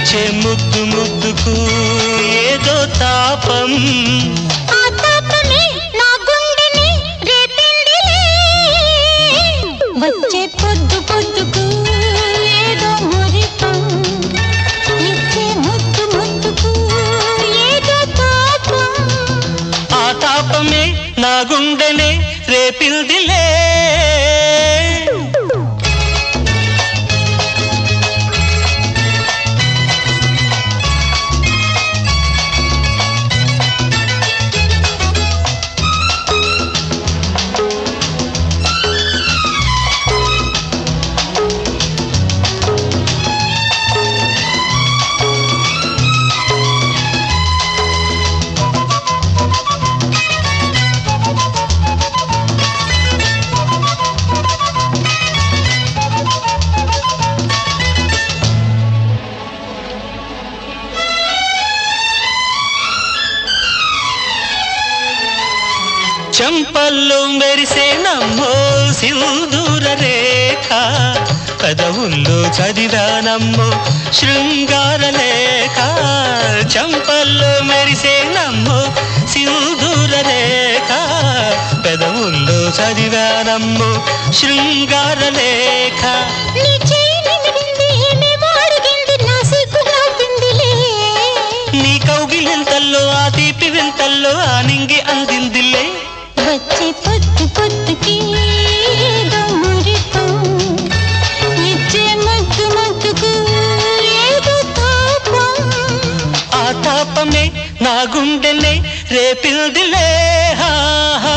ఇచ్చే ముద్దు ముద్దుకు ఏదో తాపం ఆ తాపమే నా గుండెని రేపిందిలే వచ్చే పొద్దు పొద్దుకు ఏదో మురిపం ఇచ్చే ముద్దు ముద్దుకు ఏదో తాపం ఆ తాపమే నా గుండెనే రేపిల్దిలే చెంపల్లో మెరిసే నమ్మో సింధూర రేఖ పెదవుల్లో చదివానమ్మో శృంగార లేఖ చెంపల్లో మెరిసే నమ్మో సింధూర రేఖ పెదవుల్లో చదివానమ్మో శృంగార లేఖ నీ చేయి నిమిరింది ఏమేమో అడిగింది నా సిగ్గు నాకిందిలే నీ కౌగిలింతల్లో ఆ తీపి వింతల్లో ఆ నింగి అందిందిలే వచ్చే పొద్దు పొద్దుకి ఏదో మురిపం ఇచ్చే ముద్దు ముద్దుకు ఏదో తాపం ఆ తాపమే నా గుండెనే రేపిల్దిలే హా, హా.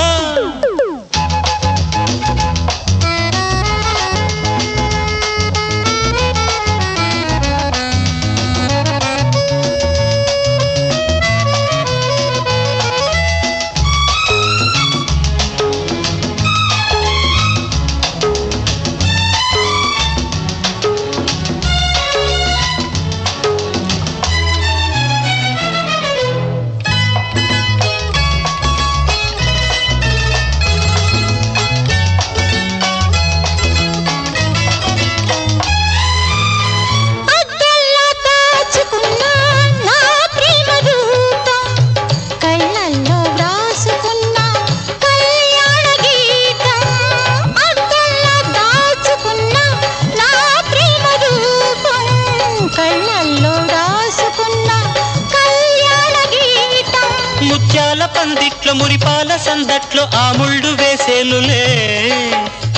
అద్దెల్లా దాచుకున్న నా ప్రేమ రూపం కళ్ళల్లో వ్రాసుకున్న కళ్యాణ గీతం అద్దెల్లా దాచుకున్న నా ప్రేమ రూపం కళ్ళల్లో వ్రాసుకున్న కళ్యాణ గీతం ముత్యాల పందిట్లో మురిపాల సందట్లో ఆ ముళ్ళు వేసేనులే